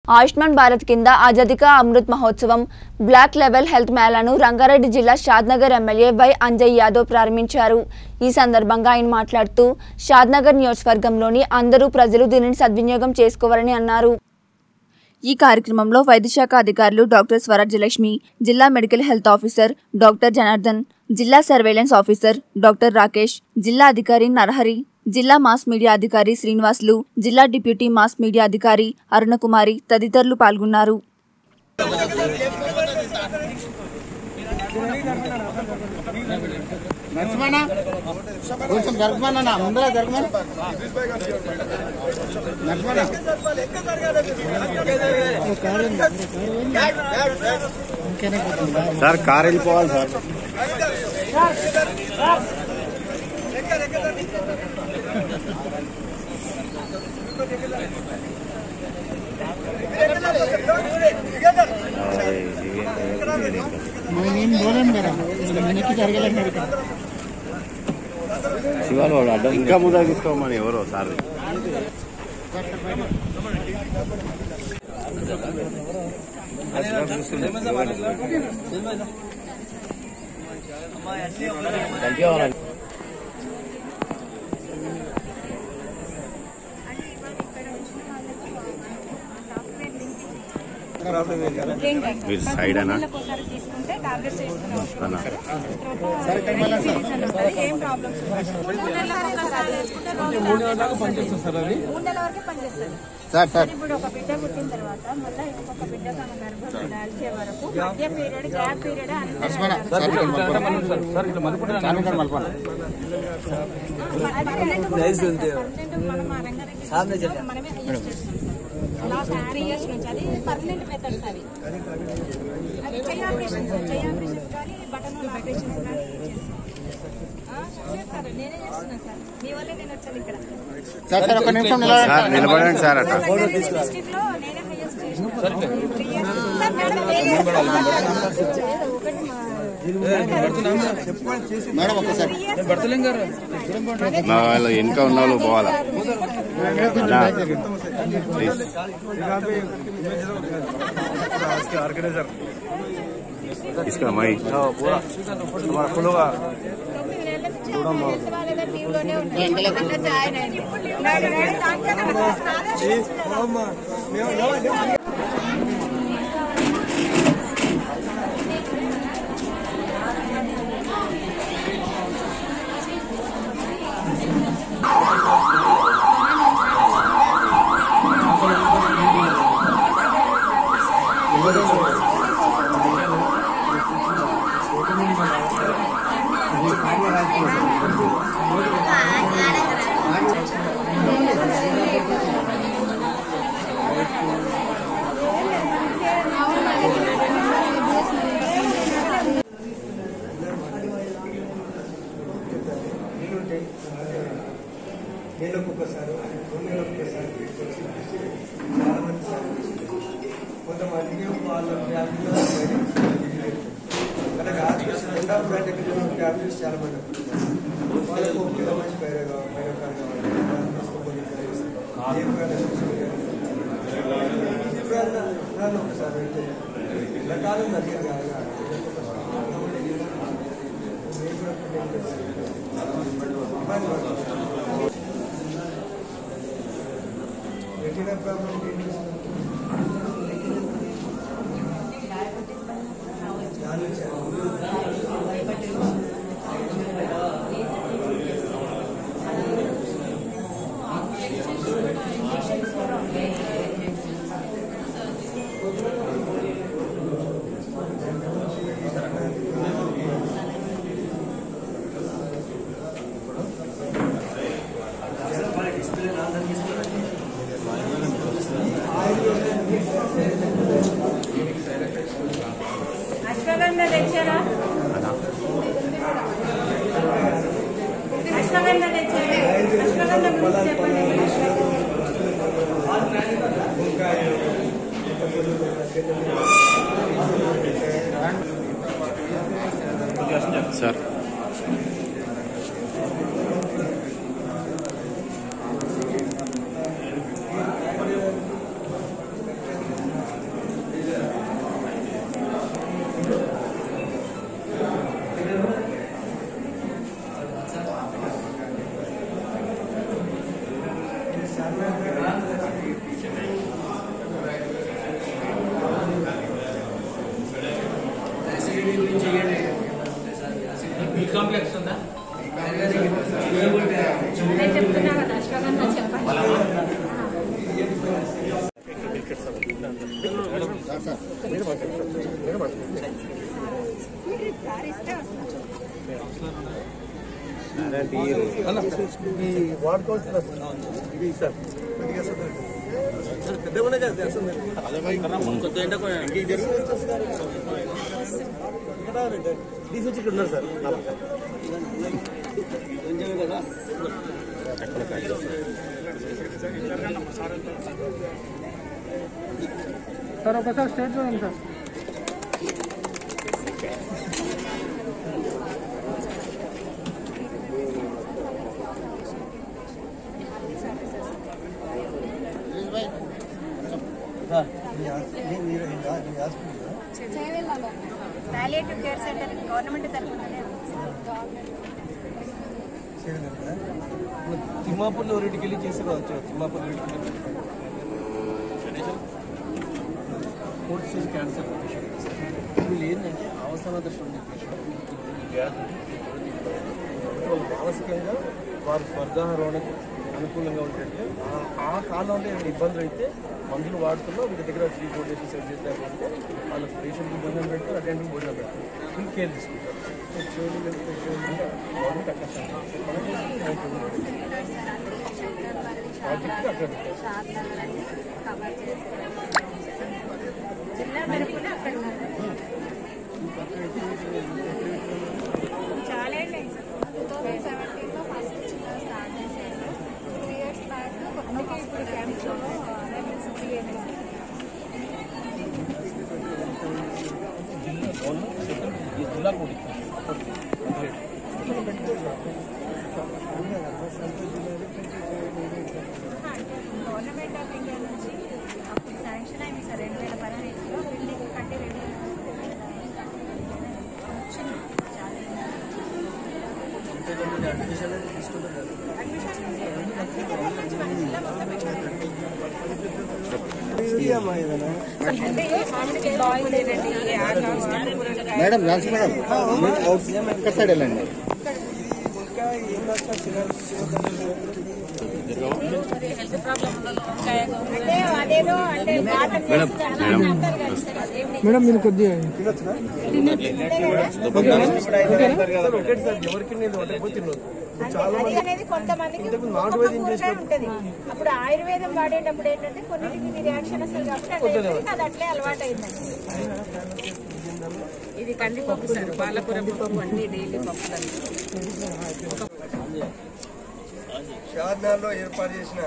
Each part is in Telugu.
ఆయుష్మాన్ భారత్ కింద ఆజాదీ కా అమృత్ మహోత్సవం బ్లాక్ లెవెల్ హెల్త్ మేళాను రంగారెడ్డి జిల్లా షాద్నగర్ ఎమ్మెల్యే వై అంజయ్ యాదవ్ ప్రారంభించారు ఈ సందర్భంగా ఆయన మాట్లాడుతూ షాద్నగర్ నియోజకవర్గంలోని అందరూ ప్రజలు దీనిని సద్వినియోగం చేసుకోవాలని అన్నారు ఈ కార్యక్రమంలో వైద్యశాఖ అధికారులు డాక్టర్ స్వరాజ్యలక్ష్మి జిల్లా medical health officer doctor Janardhan జిల్లా సర్వేలెన్స్ ఆఫీసర్ డాక్టర్ రాకేష్ జిల్లా అధికారి నరహరి జిల్లా మాస్ మీడియా అధికారి శ్రీనివాసులు జిల్లా డిప్యూటీ మాస్ మీడియా అధికారి అరుణకుమారి తదితరులు పాల్గొన్నారు నరసింహన్న కొంచెం జరగమన్నా ముందర జరగమని నరసింహన్న సార్ కార్ వెళ్ళిపోవాలి సార్ నేను పోలేను కదా వెనక్కి జరగలేను కదా ఇక్కడ శివాలు వాడు అడ్డం ఇంకా ముందర తీసుకోమని ఎవరో సార్ మీరు సైడ్ అనా ఒకసారి తీసుకుంటే టాబ్లెట్స్ వేసుకుని వస్తానా ఏం ప్రాబ్లమ్స్ మూడు నెలలకు ఒకసారి వేసుకుంటే రోజు మూడు నెలల వరకు పనిచేస్తుంది సార్ సార్ ఇప్పుడు ఒక బిడ్డ పుట్టిన తర్వాత మళ్ళీ ఇంకొక బిడ్డ తన గర్భం దాల్చే వరకు మధ్య period gap period Narasimhanna sir ఇక్కడ మలుపుకోండి. సార్ ఇక్కడ మలుపుకోండి. మనమే హైయెస్ట్ చేస్తున్నాం లాస్ట్ త్రీ ఇయర్స్ నుంచి అది పర్మనెంట్ మెథడ్స్ అవి అది చెయ్యి ఆపరేషన్స్ చెయ్యి ఆపరేషన్స్ కానీ బటన్ ఆపరేషన్స్ కానీ చేస్తాం. ఆ, చేస్తారు నేనే చేస్తున్నాను సార్ మీ వల్లే నేను వచ్చాను ఇక్కడ సార్ సార్ ఒక నిమిషం నిలబడండి సార్ నిలబడండి సార్ అట్లా డిస్ట్రిక్ట్ లో నేనే హైయెస్ట్ చేసిన త్రీ ఇయర్స్ సార్ మేడం ఒకటి మా మేడం ఒకసారి మా వాళ్ళు వెనుక ఉన్న వాళ్ళు పోవాలా అలా ప్లీజ్ తీసుకో మై తొమ్మిది నెలల నుంచి హెల్త్ వాళ్ళ టీంలోనే ఉంటాను జాయిన్ అయ్యింది ఇప్పుడు దాంట్లో నెలకు ఒకసారి రెండు నెలలకు ఒకసారి చాలా మంది సార్ కొంతమందికి వాళ్ళ ఫ్యామిలీలో అలాగే హాస్పిటల్ రెండో బ్రాండ్ ఫ్యామిలీస్ చాలా మంది ఉన్నారు. వాళ్ళకు ఒక కిలో మంచి పైరు కావాలి పైరు కావాలి వాళ్ళు తీసుకోపోయి ఇక్కడ వేస్తారు. ఏ బ్రాండ్ తీసుకుంటే ఈ బ్రాండ్ బ్రాండ్ ఒకసారి వెళ్తే రకాలు దగ్గర కాదు రెటీనా ప్రాబ్లం ఏంటి దాని నుంచి అశ్వగంధ తెచ్చారా అశ్వగంధ తెచ్చారా అశ్వగంధ గురించి చెప్పండి సార్ నేను చెప్తున్నా కదా అశ్వగంధ చెప్పాలి ఇస్తే వస్తాను సార్ ఒకసారి స్టేట్ చూడండి sir palliative care centre government తరఫున తిమ్మాపూర్లో రెడ్డికి వెళ్ళి చేసి రావచ్చు తిమ్మాపూర్ రెడ్డికి వెళ్ళి ఫోర్త్ స్టేజ్ క్యాన్సర్ పేషెంట్ వీళ్ళు ఏంటంటే అవసర దశ ఉండే పేషెంట్ ఈ వ్యాధి వాళ్ళు మానసికంగా వారు స్వర్గాహారానికి అనుకూలంగా ఉంటుంటే ఆ- ఆ కాలంలో ఏమైనా ఇబ్బందులు అయితే మందులు వాడుతున్నా వీళ్ళ దగ్గర త్రీ ఫోర్ డేస్ సెట్ చేసినట్లయితే వాళ్ళ పేషెంట్కి భోజనం పెడతారు అటెండెంట్ భోజనం పెడతారు ఫుల్ కేర్ తీసుకుంటారు సో చెవులు గవర్నమెంట్ అక్కడ ప్రాజెక్ట్ అక్కడ పెట్టారు జిల్లా తరఫున అక్కడ చాలా టూ థౌసండ్ సెవెంటీన్లో ఫస్ట్ చిన్న స్టార్ట్ చేశారు టూ ఇయర్స్ బ్యాక్ కొత్తగా ఇప్పుడు క్యాంప్స్లో అవేర్నెస్ ఫ్రీ అనేది ఈ జిల్లా కూడా గవర్నమెంట్ ఆఫ్ ఇండియా నుంచి అప్పుడు శాంక్షన్ అయింది సార్ రెండు వేల పదిహేనులో బిల్డింగ్ కట్టి రెడీ వచ్చింది చాలా మేడం రాసి మేడం ఒక్క సైడ్ వెళ్ళండి అంటే అదేదో అంటే వాటర్ మేడం మేడం మేడం మీరు కొద్దిగా సార్ ఒకటి సార్ ఎవరికి నేను వంటకపోతే తినదు అది అనేది కొంతమందికి ఒక్కొక్క కూరగాయ ఉంటది అప్పుడు ఆయుర్వేదం వాడేటప్పుడు ఏంటంటే కొన్నిటికి రియాక్షన్ అసలు కాబట్టి అట్లా అయిపోయింది, అది అట్లే అలవాటు అయిందండి ఇది కందిపప్పు సార్ పాలకూర పప్పు అన్ని డైలీ పప్పులు షాద్నార్లో ఏర్పాటు చేసిన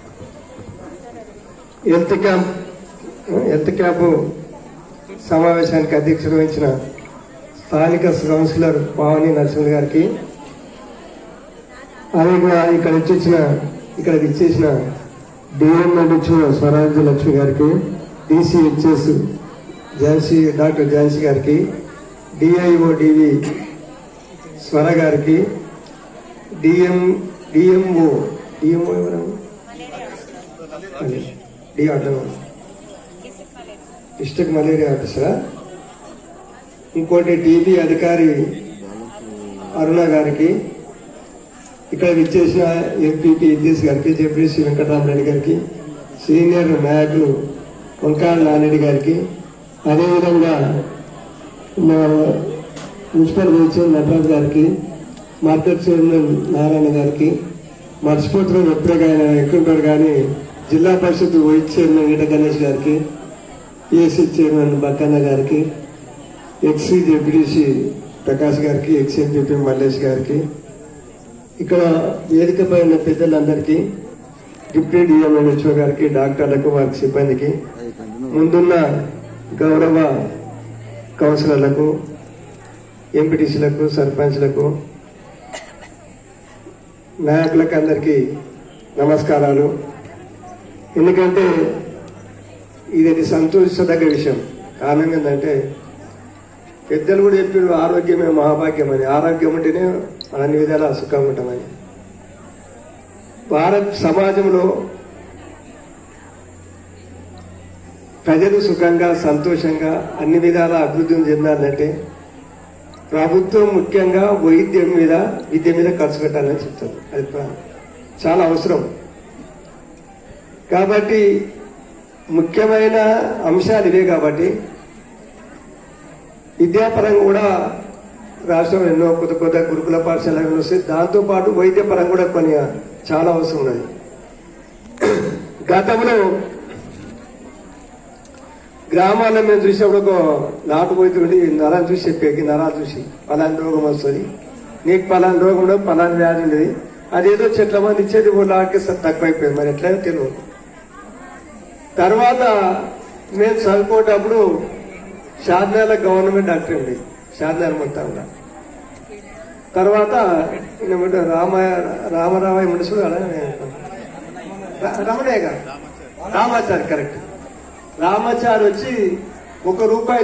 హెల్త్ క్యాంప్ హెల్త్ క్యాంపు సమావేశానికి అధ్యక్షత వహించిన స్థానిక కౌన్సిలర్ పావని నరసింహ గారికి అదేవిధంగా ఇక్కడ వచ్చేసిన ఇక్కడ ఇచ్చేసిన డిఎంఎంహెచ్ స్వరాజ్య లక్ష్మి గారికి డిసిహెచ్ఎస్ ఝాన్సీ డాక్టర్ ఝాన్సీ గారికి డిఐఓ డివి స్వర గారికి డిఎం డిఎంఓ డిఎంఓ ఎవరు అదే డి అడ్డం డిస్ట్రిక్ట్ మలేరియా ఆఫీసరా ఇంకోటి టీబీ అధికారి అరుణ గారికి ఇక్కడ విచ్చేసిన ఎంపీపీ ఇద్దీస్ గారికి జెపిసి వెంకటరామరెడ్డి గారికి సీనియర్ నాయకులు వంకాయ నారెడ్డి గారికి అదేవిధంగా మా మున్సిపల్ వైద్యం నటరాజ్ గారికి మార్కెట్ చైర్మన్ నారాయణ గారికి మర్చిపోతున్నాం ఎప్పుడే ఆయన ఎక్కుంటాడు కానీ జిల్లా పరిషత్ వైస్ చైర్మన్ ఈట గణేష్ గారికి ఏసీ చైర్మన్ బక్కన్న గారికి ఎక్సీ జెపిడిసి ప్రకాష్ గారికి ఎక్స్ ఎంపీపీ మల్లేష్ గారికి ఇక్కడ వేదికపై ఉన్న పెద్దలందరికీ డిప్యూటీ డిఎంఎన్హెచ్ఓ గారికి డాక్టర్లకు వారి సిబ్బందికి ముందున్న గౌరవ కౌన్సిలర్లకు ఎంపీటీసీలకు సర్పంచ్లకు నాయకులకు అందరికీ నమస్కారాలు ఎందుకంటే ఇది సంతోషించదగ్గ విషయం కారణం ఏంటంటే పెద్దలు కూడా చెప్పిండు ఆరోగ్యమే మహాభాగ్యం అని ఆరోగ్యం ఉంటేనే అన్ని విధాలా సుఖంగా ఉంటామని భారత్ సమాజంలో ప్రజలు సుఖంగా సంతోషంగా అన్ని విధాల అభివృద్ధి చెందాలంటే ప్రభుత్వం ముఖ్యంగా వైద్యం మీద విద్య మీద ఖర్చు పెట్టాలని చెప్తారు అది ప్ర- చాలా అవసరం కాబట్టి ముఖ్యమైన అంశాలు ఇవే కాబట్టి విద్యాపరంగా కూడా రాష్ట్రంలో ఎన్నో కొత్త కొత్త గురుకుల పాఠశాలలు వస్తాయి దాంతోపాటు వైద్యపరంగా కూడా కొన్ని చాలా అవసరం ఉన్నది గతంలో గ్రామాల్లో మేము చూసినప్పుడు ఒక నాటు వైద్యుడి నరాలు చూసి చెప్పేకి నరాలు చూసి పలాని రోగం వస్తుంది నీకు పలాని రోగం ఉండదు పలాని వ్యాధి ఉండేది అదేదో చెట్ల మంది ఇచ్చేది ఓ లాట్కి తక్కువైపోయింది మరి ఎట్లయినా తెలియదు తర్వాత మేము చదువుకునేటప్పుడు షాద్నగర్ గవర్నమెంట్ డాక్టర్ అండి షాద్నగర్ మొత్తంలో తర్వాత ఈయన ఏమంటే రామ రామరామయ్య మునుసుడు అలానే రమణయ్య గారు రామాచారి కరెక్ట్ రామాచారి వచ్చి ఒక రూపాయి